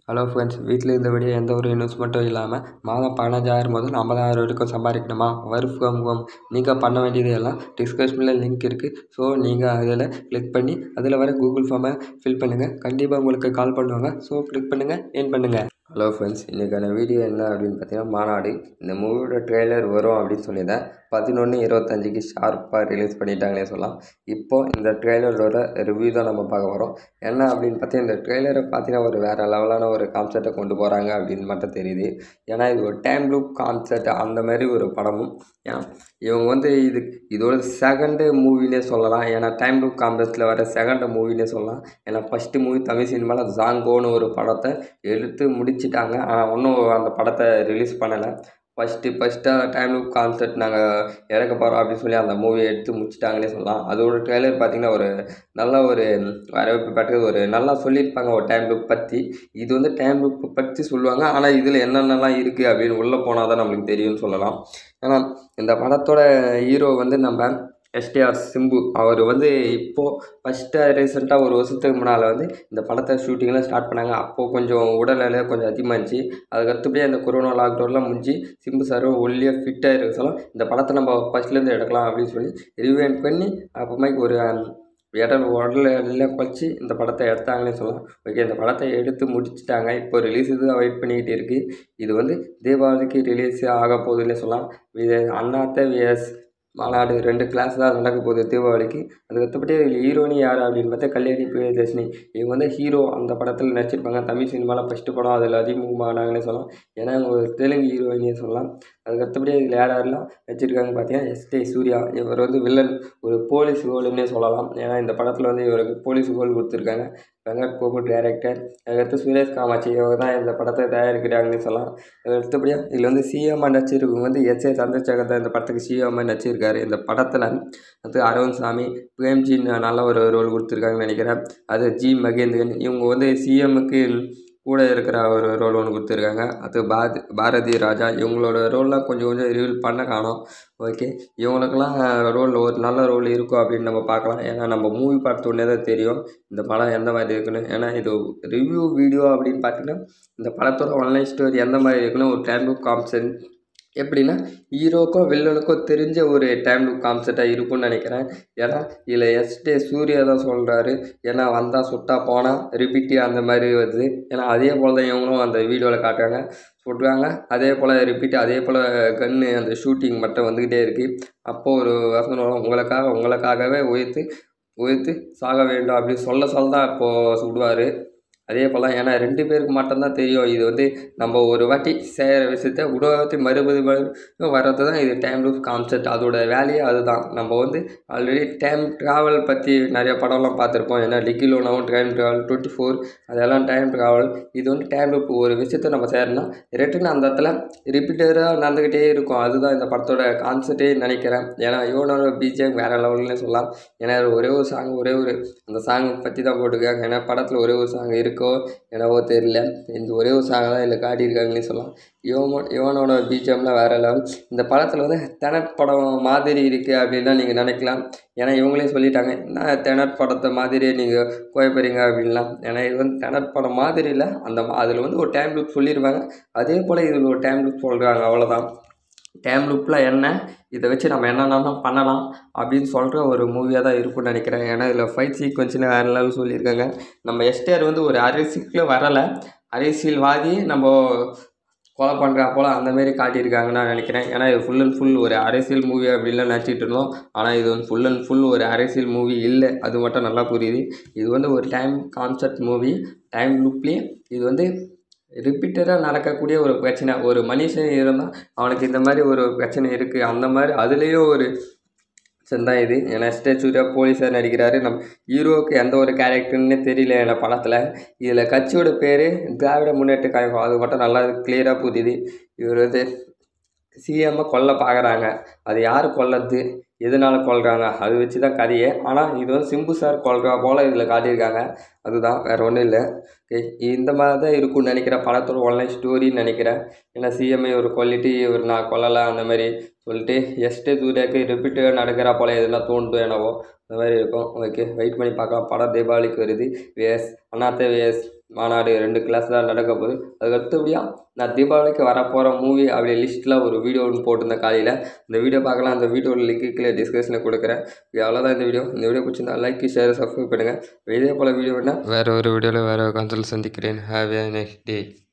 hello friends வீட்டில் இருந்தபடி எந்த ஒரு இன்வெஸ்ட்மெண்ட்டும் இல்லாமல் மாதம் பதினஞ்சாயிரம் முதல் ஐம்பதாயிரம் வரைக்கும் சம்பாதிக்கணுமா ஒர்க் ஃப்ரம் ஹோம் நீங்கள் பண்ண வேண்டியது எல்லாம் டிஸ்கிரிப்ஷனில் லிங்க் இருக்குது ஸோ நீங்கள் அதில் கிளிக் பண்ணி அதில் வர கூகுள் ஃபார்மை ஃபில் பண்ணுங்கள் கண்டிப்பாக உங்களுக்கு கால் பண்ணுவாங்க ஸோ கிளிக் பண்ணுங்கள் ஏன் பண்ணுங்கள் ஹலோ ஃப்ரெண்ட்ஸ் இன்றைக்கான வீடியோ என்ன அப்படின்னு பார்த்தீங்கன்னா மாநாடு இந்த மூவியோட ட்ரெய்லர் வரும் அப்படின்னு சொல்லியிருந்தேன் பதினொன்று இருபத்தஞ்சிக்கு ஷார்ப்பாக ரிலீஸ் பண்ணிட்டாங்கன்னே சொல்லலாம் இப்போது இந்த ட்ரெய்லரோட ரிவ்யூ தான் நம்ம பார்க்க போகிறோம் என்ன அப்படின்னு பார்த்தீங்கன்னா இந்த ட்ரெய்லரை பார்த்தீங்கன்னா ஒரு வேறு லெவலான ஒரு கான்செப்டை கொண்டு போகிறாங்க அப்படின்னு மட்டும் தெரியுது ஏன்னா இது ஒரு டைம் லூப் கான்செப்ட் அந்த மாதிரி ஒரு படமும் ஏன்னா இவங்க வந்து இது இதோட செகண்டு மூவினே சொல்லலாம் ஏன்னா டைம் லூப் கான்செப்டில் வர செகண்ட் மூவினே சொல்லலாம் ஏன்னா ஃபஸ்ட்டு மூவி தமிழ் சினிமாவில் ஜாங்கோன்னு ஒரு படத்தை எடுத்து முடிச்சிட்டாங்க ஆனால் இன்னும் அந்த படத்தை ரிலீஸ் பண்ணலை ஃபஸ்ட்டு ஃபஸ்ட்டாக டைம் லூப் கான்செப்ட் நாங்கள் இறக்க போகிறோம் அப்படின்னு சொல்லி அந்த மூவியை எடுத்து முடிச்சிட்டாங்கன்னே சொல்லலாம் அதோட ட்ரெய்லர் பார்த்திங்கன்னா ஒரு நல்ல ஒரு வரவேற்பு பெற்றது ஒரு நல்லா சொல்லியிருப்பாங்க ஒரு டைம் லூப் பற்றி இது வந்து டைம் லூப் பற்றி சொல்லுவாங்க ஆனால் இதில் என்னென்னலாம் இருக்குது அப்படின்னு உள்ளே போனால் தான் நம்மளுக்கு தெரியும்னு சொல்லலாம் ஏன்னா இந்த படத்தோட ஹீரோ வந்து நம்ம எஸ்டிஆர் சிம்பு அவர் வந்து இப்போது ஃபஸ்ட்டு ரீசெண்டாக ஒரு வருஷத்துக்கு முன்னால் வந்து இந்த படத்தை ஷூட்டிங்லாம் ஸ்டார்ட் பண்ணாங்க அப்போது கொஞ்சம் உடல்நிலை கொஞ்சம் அதிகமாக இருந்துச்சு அதுக்கு அடுத்தபடியே அந்த கொரோனா லாக்டவுன்லாம் முடிஞ்சு சிம்பு சாரும் ஒல்லியாக ஃபிட்டாக இருக்க சொல்ல இந்த படத்தை நம்ம ஃபஸ்ட்லேருந்து எடுக்கலாம் அப்படின்னு சொல்லி ரிவைன் பண்ணி அப்புறமேக்கு ஒரு இடம் உடல்ல வச்சு இந்த படத்தை எடுத்தாங்கன்னே சொல்லலாம் ஓகே இந்த படத்தை எடுத்து முடிச்சிட்டாங்க இப்போ ரிலீஸ் தான் வெயிட் பண்ணிக்கிட்டு இருக்குது இது வந்து தீபாவளிக்கு ரிலீஸ் ஆக போகுதுன்னே சொல்லலாம் இது அண்ணாத்த விஎஸ் மாநாடு ரெண்டு கிளாஸ் தான் நடக்க போகுது தீபாவளிக்கு அதுக்கு அடுத்தபடி இதில் ஹீரோனி யார் அப்படின்னு பார்த்தா கல்யாணி பிரியதர்ஷினி இவங்க வந்து ஹீரோ அந்த படத்தில் நடிச்சிருப்பாங்க தமிழ் சினிமாவில் ஃபஸ்ட்டு படம் அதில் அதிகமானாங்கன்னே சொல்லலாம் ஏன்னா இவங்க ஒரு தெலுங்கு ஹீரோயினே சொல்லலாம் அதுக்கு அடுத்தபடி இதில் யார் யாரெல்லாம் நடிச்சிருக்காங்க பார்த்தீங்கன்னா எஸ்டே சூர்யா இவர் வந்து வில்லன் ஒரு போலீஸ் ரோலுன்னே சொல்லலாம் ஏன்னா இந்த படத்தில் வந்து இவருக்கு போலீஸ் ரோல் கொடுத்துருக்காங்க வெங்கட் பிரபு டேரக்டர் அதுக்கடுத்து சுரேஷ் காமாட்சி இவங்க தான் இந்த படத்தை தயாரிக்கிறாங்கன்னு சொல்லலாம் அது அடுத்தபடியாக இதில் வந்து சிஎம்மாக நடிச்சிருக்கவங்க வந்து எஸ் ஏ சந்திரசேகர் தான் இந்த படத்துக்கு சிஎம்மாக நடிச்சிருக்காரு இந்த படத்தில் அது அரவிந்த் சாமி பிரேம்ஜி நல்ல ஒரு ரோல் கொடுத்துருக்காங்கன்னு நினைக்கிறேன் அது ஜி மகேந்திரன் இவங்க வந்து சிஎம்முக்கு கூட இருக்கிற ஒரு ரோல் ஒன்று கொடுத்துருக்காங்க அது பாத் பாரதி ராஜா இவங்களோட ரோல்லாம் கொஞ்சம் கொஞ்சம் ரிவீல் பண்ண காணும் ஓகே இவங்களுக்கெல்லாம் ரோல் ஒரு நல்ல ரோல் இருக்கும் அப்படின்னு நம்ம பார்க்கலாம் ஏன்னா நம்ம மூவி பார்த்தோன்னே தான் தெரியும் இந்த படம் எந்த மாதிரி இருக்குன்னு ஏன்னா இது ரிவ்யூ வீடியோ அப்படின்னு பார்த்தீங்கன்னா இந்த படத்தோட ஒன்லைன் ஸ்டோரி எந்த மாதிரி இருக்குன்னு ஒரு டைம் லுக் காம்சன் எப்படின்னா ஹீரோக்கும் வில்லனுக்கும் தெரிஞ்ச ஒரு டைம் லுக் கான்செப்டாக இருக்கும்னு நினைக்கிறேன் ஏன்னா இதில் எஸ்டே சூர்யா தான் சொல்கிறாரு ஏன்னா வந்தால் சுட்டா போனால் ரிப்பீட்டி அந்த மாதிரி வருது ஏன்னா அதே போல் தான் இவங்களும் அந்த வீடியோவில் காட்டுறாங்க சொல்கிறாங்க அதே போல் ரிப்பீட் அதே போல் கன்று அந்த ஷூட்டிங் மட்டும் வந்துக்கிட்டே இருக்குது அப்போது ஒரு வசனம் வரும் உங்களுக்காக உங்களுக்காகவே உயர்த்து உயர்த்து சாக வேண்டும் அப்படின்னு சொல்ல சொல்ல தான் இப்போது சுடுவார் அதே போல் ஏன்னா ரெண்டு பேருக்கு மட்டும்தான் தெரியும் இது வந்து நம்ம ஒரு வாட்டி செய்கிற விஷயத்த உடவாத்தி மறுபடி வர்றது தான் இது டைம் லூப் கான்செப்ட் அதோட வேலையே அதுதான் நம்ம வந்து ஆல்ரெடி டைம் ட்ராவல் பற்றி நிறைய படம்லாம் பார்த்துருப்போம் ஏன்னா லிக்கிலோனாவும் டைம் ட்ராவல் டுவெண்ட்டி ஃபோர் அதெல்லாம் டைம் ட்ராவல் இது வந்து டைம் லூப் ஒரு விஷயத்த நம்ம செய்யறோம்னா ரிட்டன் அந்த இடத்துல ரிப்பீட்டராக நடந்துக்கிட்டே இருக்கும் அதுதான் இந்த படத்தோட கான்செப்டே நினைக்கிறேன் ஏன்னா யோனோட பிஜிஎம் வேறு லெவல்னே சொல்லலாம் ஏன்னா ஒரே ஒரு சாங் ஒரே ஒரு அந்த சாங் பற்றி தான் போட்டிருக்காங்க ஏன்னா படத்தில் ஒரே ஒரு சாங் இருக்கோ என்னவோ தெரியல இந்த ஒரே ஒரு சாங் தான் இதில் காட்டியிருக்காங்கன்னே சொல்லலாம் யுவனோ யுவனோட பிஜிஎம்லாம் வேறு லெவல் இந்த படத்தில் வந்து தெனட் படம் மாதிரி இருக்குது அப்படின்னு தான் நீங்கள் நினைக்கலாம் ஏன்னா இவங்களே சொல்லிட்டாங்க என்ன தெனட் படத்தை மாதிரியே நீங்கள் குழப்பறீங்க அப்படின்லாம் ஏன்னா இது வந்து தெனட் படம் மாதிரி இல்லை அந்த அதில் வந்து ஒரு டைம் லுக் சொல்லியிருப்பாங்க அதே போல் இதில் ஒரு டைம் லுக் சொல்கிறாங்க அவ்வளோதான் டைம் லுப்பில் என்ன இதை வச்சு நம்ம என்னென்னலாம் பண்ணலாம் அப்படின்னு சொல்கிற ஒரு மூவியாக தான் இருக்கும்னு நினைக்கிறேன் ஏன்னா இதில் ஃபைட் சீக்வன்ஸ்னு வேறு லெவல் சொல்லியிருக்காங்க நம்ம எஸ்டிஆர் வந்து ஒரு அரசியலுக்கு வரலை அரசியல்வாதி நம்ம கொலை பண்ணுறா போல் அந்தமாரி காட்டியிருக்காங்கன்னு நான் நினைக்கிறேன் ஏன்னா இது ஃபுல் அண்ட் ஃபுல் ஒரு அரசியல் மூவி அப்படின்லாம் நினச்சிட்டு இருந்தோம் ஆனால் இது வந்து ஃபுல் அண்ட் ஃபுல் ஒரு அரசியல் மூவி இல்லை அது மட்டும் நல்லா புரியுது இது வந்து ஒரு டைம் கான்செப்ட் மூவி டைம் லுப்லேயே இது வந்து ரிப்பீட்டடாக நடக்கக்கூடிய ஒரு பிரச்சனை ஒரு மனுஷன் இருந்தால் அவனுக்கு இந்த மாதிரி ஒரு பிரச்சனை இருக்குது அந்த மாதிரி அதுலேயும் ஒரு தான் இது ஏன்னா எஸ்டே சூர்யா போலீஸாக நடிக்கிறாரு நம்ம ஹீரோவுக்கு எந்த ஒரு கேரக்டர்னே தெரியல என்ன படத்தில் இதில் கட்சியோட பேர் திராவிட முன்னேற்ற கழகம் அது மட்டும் நல்லா கிளியராக புரியுது இவர் வந்து சிஎம்மை கொல்ல பார்க்குறாங்க அது யார் கொல்லது எதனால் கொல்றாங்க அது வச்சு தான் கதையே ஆனால் இது வந்து சிம்பு சார் கொல்றா போல் இதில் காட்டியிருக்காங்க அதுதான் வேறு ஒன்றும் இல்லை ஓகே இந்த மாதிரி தான் இருக்கும்னு நினைக்கிறேன் படத்தோட ஒன்லைன் ஸ்டோரின்னு நினைக்கிறேன் ஏன்னா சிஎம்ஐ ஒரு கொல்லிட்டு இவர் நான் கொல்லலை அந்த மாதிரி சொல்லிட்டு எஸ்டே சூர்யாவுக்கு ரிப்பீட்டாக நடக்கிறா போல் எதுனா தோண்டும் என்னவோ அந்த மாதிரி இருக்கும் ஓகே வெயிட் பண்ணி பார்க்கலாம் படம் தீபாவளிக்கு வருது வேஸ் அண்ணாத்த வேஸ் மாநாடு ரெண்டு கிளாஸ் தான் நடக்க போகுது அதுக்கு அடுத்தபடியாக நான் தீபாவளிக்கு வரப்போகிற மூவி அப்படி லிஸ்ட்டில் ஒரு வீடியோ ஒன்று போட்டிருந்தேன் காலையில் இந்த வீடியோ பார்க்கலாம் அந்த வீடியோட லிங்க் கீழே டிஸ்கிரிப்ஷனில் கொடுக்குறேன் இது அவ்வளோதான் இந்த வீடியோ இந்த வீடியோ பிடிச்சிருந்தா லைக் ஷேர் சப்ஸ்கிரைப் பண்ணுங்கள் இதே போல் வீடியோ வேணால் வேறு ஒரு வீடியோவில் வேறு கான்சல் சந்திக்கிறேன் ஹாவ் ஏ நெக்ஸ்ட் டே